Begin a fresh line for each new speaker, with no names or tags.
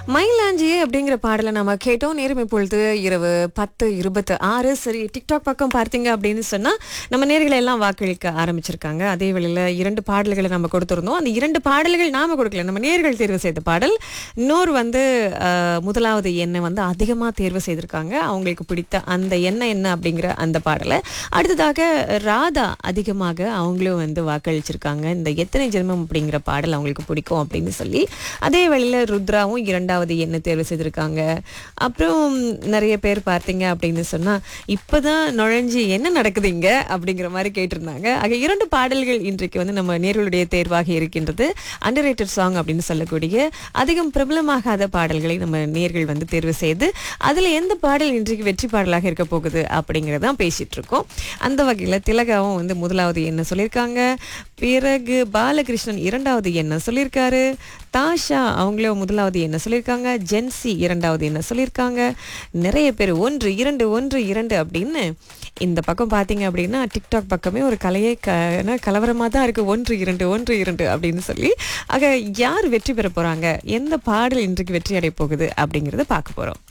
மயிலாஞ்சி அப்படிங்கிற பாடலை நம்ம கேட்டோம் நேரம் இப்பொழுது இரவு பத்து இருபத்து ஆறு சரி டிக்டாக் பக்கம் பார்த்தீங்க அப்படின்னு சொன்னா நம்ம நேர்களை எல்லாம் வாக்களிக்க ஆரம்பிச்சிருக்காங்க அதே வேளையில இரண்டு பாடல்களை நம்ம கொடுத்திருந்தோம் அந்த இரண்டு பாடல்கள் நாம கொடுக்கல நம்ம நேர்கள் தேர்வு செய்த பாடல் இன்னொரு வந்து அஹ், முதலாவது எண்ணெய் வந்து அதிகமா தேர்வு செய்திருக்காங்க அவங்களுக்கு பிடித்த அந்த எண்ணெய் என்ன அப்படிங்கிற அந்த பாடலை அடுத்ததாக ராதா அதிகமாக அவங்களும் வந்து வாக்களிச்சிருக்காங்க இந்த எத்தனை ஜென்மம் அப்படிங்கிற பாடல் அவங்களுக்கு பிடிக்கும் அப்படின்னு சொல்லி அதே வழியில ருத்ராவும் இரண்டாவது எண்ணை தேர்வு செய்திருக்காங்க அப்புறம் நிறைய பேர் பார்த்தீங்க அப்படின்னு சொன்னா இப்பதான் நுழைஞ்சு என்ன நடக்குது இங்க அப்படிங்கிற மாதிரி கேட்டிருந்தாங்க ஆக இரண்டு பாடல்கள் இன்றைக்கு வந்து நம்ம நேர்களுடைய தேர்வாக இருக்கின்றது அண்டர் சாங் அப்படின்னு சொல்லக்கூடிய அதிகம் பிரபலமாகாத பாடல்களை நம்ம நேர்கள் வந்து தேர்வு செய்து அதுல எந்த பாடல் இன்றைக்கு வெற்றி பாடலாக இருக்க போகுது அப்படிங்கறதான் பேசிட்டு இருக்கோம் அந்த வகையில திலகாவும் வந்து முதலாவது என்ன சொல்லியிருக்காங்க பிறகு பாலகிருஷ்ணன் இரண்டாவது என்ன சொல்லியிருக்காரு தாஷா அவங்களும் முதலாவது என்ன சொல்லியிருக்காங்க ஜென்சி இரண்டாவது என்ன சொல்லியிருக்காங்க நிறைய பேர் ஒன்று இரண்டு ஒன்று இரண்டு அப்படின்னு இந்த பக்கம் பார்த்தீங்க அப்படின்னா டிக்டாக் பக்கமே ஒரு கலையே க கலவரமாக தான் இருக்குது ஒன்று இரண்டு ஒன்று இரண்டு அப்படின்னு சொல்லி ஆக யார் வெற்றி பெற போகிறாங்க எந்த பாடல் இன்றைக்கு வெற்றி அடைய போகுது அப்படிங்கிறத பார்க்க போகிறோம்